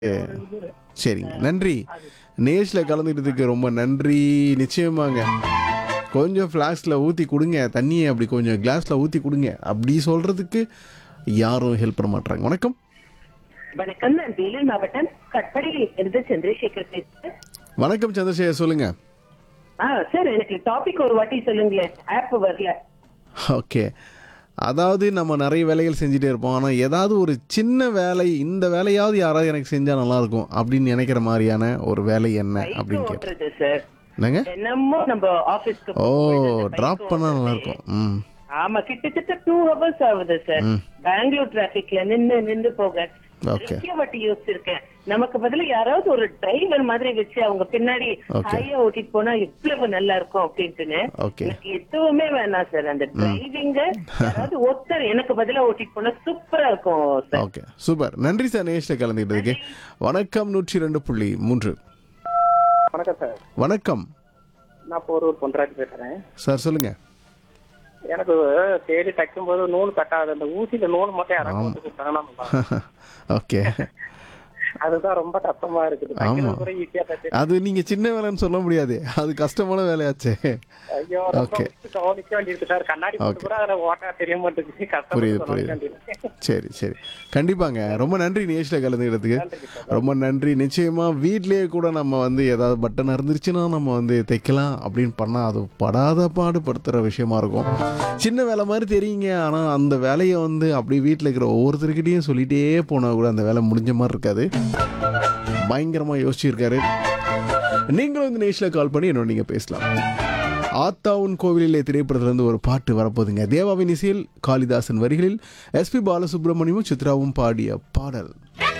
சரிங்க நன்றி நேஷில் கலந்துக்கிட்டதுக்கு ரொம்ப நன்றி நிச்சயமாங்க கொஞ்சம் ஃப்ளாஸ்கில் ஊற்றி கொடுங்க தண்ணியை அப்படி கொஞ்சம் கிளாஸில் ஊற்றி கொடுங்க அப்படி சொல்கிறதுக்கு யாரும் ஹெல்ப் பண்ண மாட்டாங்க வணக்கம் வணக்கம் நான் வேலூர் மாவட்டம் கட்படியில் இருந்து சந்திரசேகர் பேசுறேன் வணக்கம் சந்திரசேகர் சொல்லுங்கள் ஆ சார் எனக்கு டாபிக் ஒரு வாட்டி சொல்லுங்களேன் ஆப் வரல ஓகே அதாவது நம்ம நிறைய வேலைகள் செஞ்சுட்டே இருப்போம் ஆனால் ஏதாவது ஒரு சின்ன வேலை இந்த வேலையாவது யாராவது எனக்கு செஞ்சால் நல்லாயிருக்கும் அப்படின்னு நினைக்கிற மாதிரியான ஒரு வேலை என்ன பைக் அப்படின்னு கேட்டேன் ஓட்டுறது சார் என்னங்க என்னமோ நம்ம ஆபீஸ்க்கு ஓ போகும்போது அந்த ட்ராப் bike பண்ணால் ஓட்டுறது. நல்லாயிருக்கும் ம் ஆமா கிட்டத்தட்ட டூ ஹவர்ஸ் ஆகுது சார் பெங்களூர் டிராபிக்ல நின்னு நின்னு போக Okay. நிறைய வாட்டி யோசிச்சிருக்கேன் நமக்கு பதிலா யாராவது ஒரு டிரைவர் மாதிரி வச்சு அவங்க பின்னாடி Okay. ஹையா ஓட்டிட்டு போனா எவ்வளவு நல்லா இருக்கும் அப்படின்ட்டுன்னு Okay. எனக்கு எதுவுமே வேணாம் சார் அந்த டிரைவிங்க யாராவது ஒருத்தர் எனக்கு பதிலா ஓட்டிட்டு போனா சூப்பரா இருக்கும் சார் ஓகே சூப்பர் நன்றி சார் நேஷில் கலந்துக்கிட்டதுக்கு வணக்கம் நூற்றி ரெண்டு புள்ளி மூன்று வணக்கம் சார் வணக்கம் நான் போரூர் பொன்ராஜ் பேசுறேன் சார் சொல்லுங்கள் எனக்கு தேடி தைக்கும் போது நூல் கட்டாது அந்த ஊசியில நூல் மட்டும் யாராவது வந்து கொடுத்தாங்கன்னா ஓகே அதுதான் ரொம்ப கஷ்டமா இருக்குது தைக்கிறது கூட ஈஸியா தைச்சு அது நீங்கள் சின்ன வேலைன்னு சொல்ல முடியாது அது கஷ்டமான வேலையாச்சே ஐயோ ரொம்ப Okay. உத்து கவனிக்க வேண்டியிருக்கு சார் கண்ணாடி போட்டு கூட அதுல ஓட்ட தெரிய மாட்டேங்குது புரியுது கஷ்டப்பட்டு கவனிக்க புரியுது வேண்டியிருக்கு சரி சரி கண்டிப்பாங்க ரொம்ப நன்றி நேஷில் கலந்துக்கிறதுக்கு ரொம்ப நன்றி நிச்சயமா வீட்லயே கூட நம்ம வந்து ஏதாவது பட்டன் இருந்துருச்சுன்னா நம்ம வந்து தைக்கலாம் அப்படின்னு பண்ணால் அது படாத பாடுபடுத்துகிற விஷயமா இருக்கும் சின்ன வேலை மாதிரி தெரியுங்க ஆனால் அந்த வேலையை வந்து அப்படி வீட்டில் இருக்கிற ஒவ்வொருத்தருக்கிட்டையும் சொல்லிட்டே போனால் கூட அந்த வேலை முடிஞ்ச மாதிரி இருக்காது பயங்கரமாக யோசிச்சிருக்காரு நீங்களும் இந்த நேஷில் கால் பண்ணி என்னோட நீங்கள் பேசலாம் ஆத்தாவுன் கோவிலிலே திரைப்படத்திலிருந்து ஒரு பாட்டு வரப்போகுதுங்க தேவாவின் இசையில் காளிதாசன் வரிகளில் எஸ்பி பாலசுப்ரமணியமும் சித்ராவும் பாடிய பாடல்